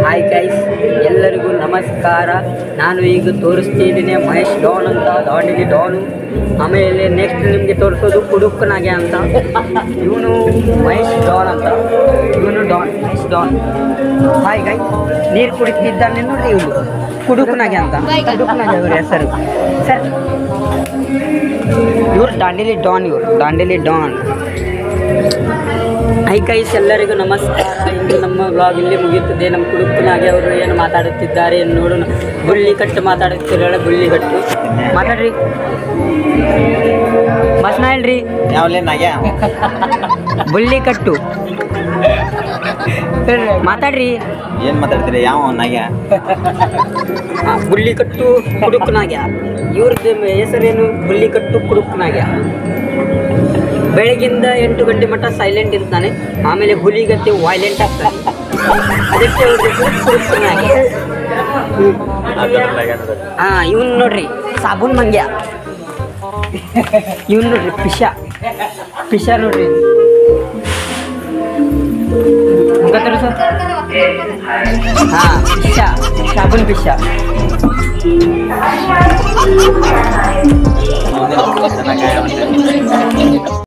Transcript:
hi guys ಎಲ್ಲರಿಗೂ ನಮಸ್ಕಾರ ನಾನು ಈಗ ತೋರಿಸ್ತಿದ್ದೀನಿ ಮಹೇಶ್ ಡಾನ್ ಅಂತ ದಾಂಡೇಲಿ ಡಾನು ಆಮೇಲೆ ನೆಕ್ಸ್ಟ್ ನಿಮಗೆ ತೋರಿಸೋದು ಕುಡುಕನಾಗೆ ಅಂತ ಇವನು ಮಹೇಶ್ ಡಾನ್ ಅಂತ ಇವನು don Mahesh don hi guy ನೀರು ಕುಡಿತಿದ್ದಾನೆ ನೋಡ್ರಿ ಇವನು ಕುಡುಕನಾಗೆ ಅಂತ ಕುಡುಕನಾಗೆ ಇವ್ರ ಹೆಸರು ಸರ್ ಇವ್ರು ದಾಂಡೇಲಿ ಡಾನ್ ಇವರು ದಾಂಡೇಲಿ ಡಾನ್ ಹೈ ಗೈಸ್ ಎಲ್ಲರಿಗೂ ನಮಸ್ಕಾರ ಇಂದು ನಮ್ಮ ಬ್ಲಾಗ್ ಇಲ್ಲಿ ಮುಗಿಯುತ್ತದೆ ನಮ್ಮ ಕುಡುಕನಾಗೆ ಅವರು ಏನು ಮಾತಾಡುತ್ತಿದ್ದಾರೆ ಎಂದು ನೋಡೋಣ ಬುಳ್ಳಿ ಕಟ್ಟು ಮಾತಾಡುತ್ತಿದ್ದಾಳೆ ಬುಳ್ಳಿ ಕಟ್ಟು ಮಾತಾಡ್ರಿ ಭಾಷಣ ಹೇಳ್ರಿ ಯಾವಲೇ ನಾಗ್ಯ ಬುಳ್ಳಿ ಕಟ್ಟು ಮಾತಾಡ್ರಿ ಏನ್ ಮಾತಾಡ್ತೀರಿ ಯಾವ ನಾಗ್ಯ ಆ, ಬುಳ್ಳಿ ಕಟ್ಟು ಕುಡುಕನಾಗ್ಯ ಇವ್ರದ್ದು ಹೆಸರೇನು ಬುಳ್ಳಿ ಕಟ್ಟು ಕುಡುಕನಾಗ್ಯ ಬೆಳಗಿಂದ ಎಂಟು ಗಂಟೆ ಮಟ್ಟ ಸೈಲೆಂಟ್ ಇರ್ತಾನೆ ಆಮೇಲೆ ಹುಲಿಗತ್ತೆ ವೈಲೆಂಟ್ ಆಗ್ತಾನೆ ಅದಕ್ಕೆ ಅವ್ರದ್ದು ಕುಡುಕನಾಗ್ಯ ಹಾ ಇವನ್ ನೋಡ್ರಿ ಸಾಬೂನ್ ಮಂಗ್ಯ ಇವನ್ ನೋಡ್ರಿ ಪಿಶ ಪಿಶ ನೋಡ್ರಿ ಮುಖತ್ತರು ಸರ್ ಹಾ ಪಿಶ ಸಾಬೂನ್ ಪಿಶ ಚೆನ್ನಾಗಿ